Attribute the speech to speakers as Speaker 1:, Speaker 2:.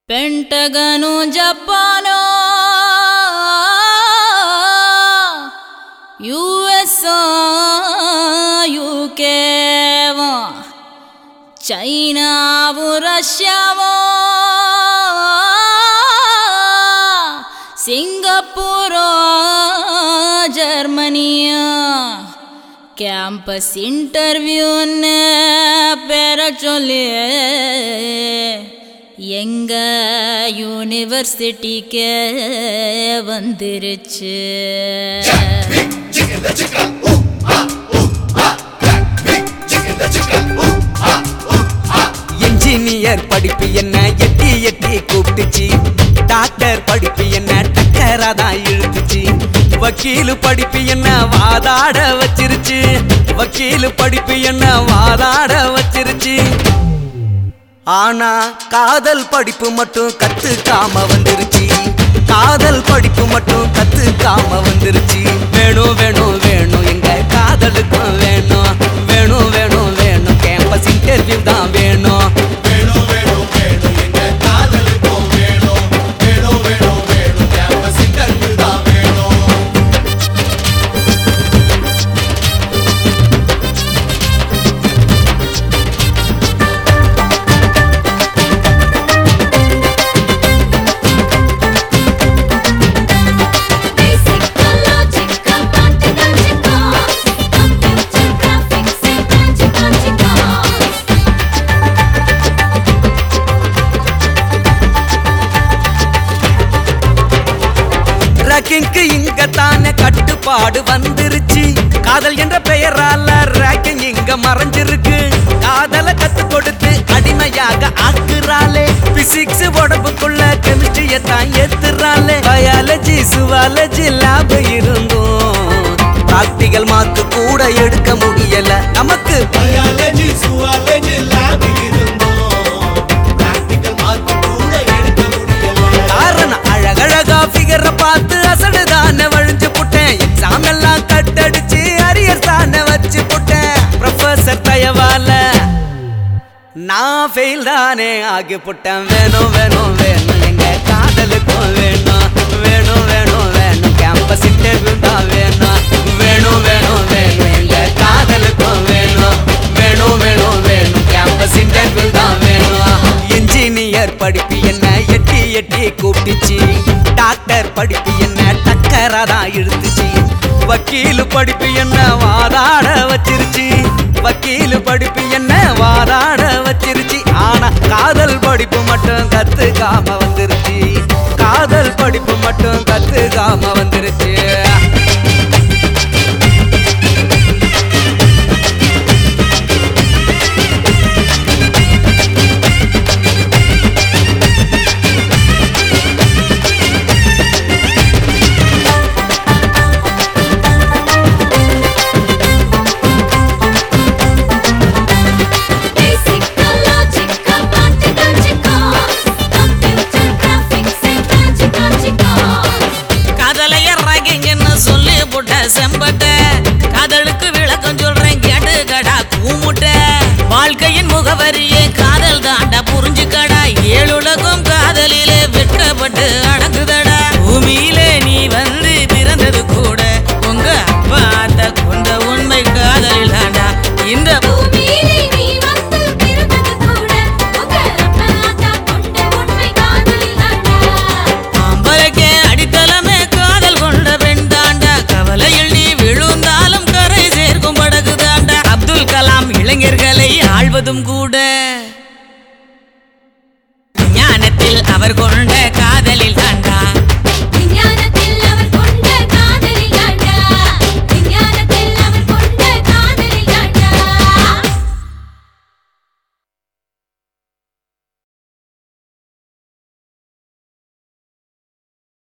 Speaker 1: ಪೆಂಟಗನು ಜಪಾನೋ U S ಯುಕೆವೋ ಚೈನಾವು ರಷ್ಯಾವೋ ಸಿಂಗಪೂರೋ ಜರ್ಮನಿಯೋ ಕ್ಯಾಂಪಸ್ இன்டர்வியூன்னு பெற சொல்லி எங்க யூனிவர்சிட்டிக்கு வந்துருச்சு
Speaker 2: என்ஜினியர் படிப்பு என்ன எட்டி எட்டி கூப்பிட்டுச்சு டாக்டர் படிப்பு என்ன டக்கரா தான் இழுத்துச்சு வக்கீலு படிப்பு என்ன வாதாட வச்சிருச்சு வக்கீலு படிப்பு என்ன வாதாட வச்சிருச்சு ஆனா காதல் படிப்பு மட்டும் கத்துக்காம வந்துருச்சு காதல் படிப்பு மட்டும் கத்துக்காம வந்துருச்சு வேணும் வேணும் வேணும் எங்க காதலுக்கும் வேணும் வேணும் வேணும் வேணும் கேம்பஸ் இன்டர்வியூ தான் வேணும்
Speaker 3: வேணும் வேணும் வேணும் எங்க காதலுக்கும் வேணும் வேணும் வேணும் வேணும் கேம்பஸ் இன்டர்வியூ தான் வேணும்
Speaker 4: Basic, logical, practical, computer graphics and magic,
Speaker 2: ரேக்கிங்க்கு இங்க தானே கட்டுப்பாடு வந்துருச்சு காதல் என்ற பெயரால ரேக்கிங் இங்க மறைஞ்சிருக்கு காதலை கத்து கொடுத்து அடிமையாக ஆக்குறாளே பிசிக்ஸ் உடம்புக்குள்ள கெமிஸ்ட்ரிய தான் ஏத்துறாளே பயாலஜி சுவாலஜி லேப் இருந்தும் பிராக்டிகல் மார்க்கு கூட எடுக்க முடியல நமக்கு
Speaker 3: பயாலஜி சுவாலஜி லேப் இருந்தோம் பிராக்டிகல் மார்க் கூட எடுக்க முடியல
Speaker 2: காரணம் அழகழகா ஃபிகரை பார்த்து அசடு தானே வழிஞ்சு புட்டேன் எக்ஸாம் எல்லாம் கட்டடிச்சு அரியர் தானே வச்சு புட்டேன் ப்ரொஃபசர் தயவால நான் ஃபெயில் தானே ஆகி புட்டேன் வேணும் வேணும் வேணும் எங்க காதலுக்கும் வேணும் வேணும் வேணும் வேணும் கேம்பஸ் இன்டர்வியூ தான் வேணும் வேணும் வேணும் வேணும் எங்க காதலுக்கும் வேணும் வேணும் வேணும் வேணும் கேம்பஸ் இன்டர்வியூ தான் வேணும் இன்ஜினியர் படிப்பு என்ன எட்டி எட்டி கூப்பிட்டுச்சு டாக்டர் படிப்பு என்ன டக்கரா தான் இழுத்துச்சு வக்கீலு படிப்பு என்ன வாதாட வச்சிருச்சு வக்கீலு படிப்பு என்ன வாதாட வச்சிருச்சு ஆனா காதல் படிப்பு மட்டும் கத்துக்காம வந்துருச்சு காதல் படிப்பு மட்டும் கத்துக்காம வந்துருச்சு
Speaker 4: Basic, logical, practical, computer graphics and magic,
Speaker 1: காதலைய ராகிங்கன்னு சொல்லி போட்ட செம்பட்ட காதலுக்கு விளக்கம் சொல்றேன் கேட்டு கடா கூமுட்ட வாழ்க்கையின் முகவரியே காதல் தாண்டா புரிஞ்சுக்கடா ஏழுலகம் காதலிலே வெட்டப்பட்டு அடங்குதடா பூமியிலே நீ வந்து பிறந்தது கூட உங்க அப்பா அத்தை கொண்ட உண்மை காதலில் தாண்டா இந்த
Speaker 4: பூமியிலே நீ வந்து பிறந்தது கூட உங்க அப்பா அத்தா கொண்ட உண்மை காதலில்
Speaker 1: ஆம்பளைக்கே அடித்தளமே காதல் கொண்ட பெண் தாண்டா கவலையில் நீ விழுந்தாலும் கரை சேர்க்கும் படகு தாண்டா அப்துல் கலாம் இளைஞர்களை ஆழ்வதும் கூட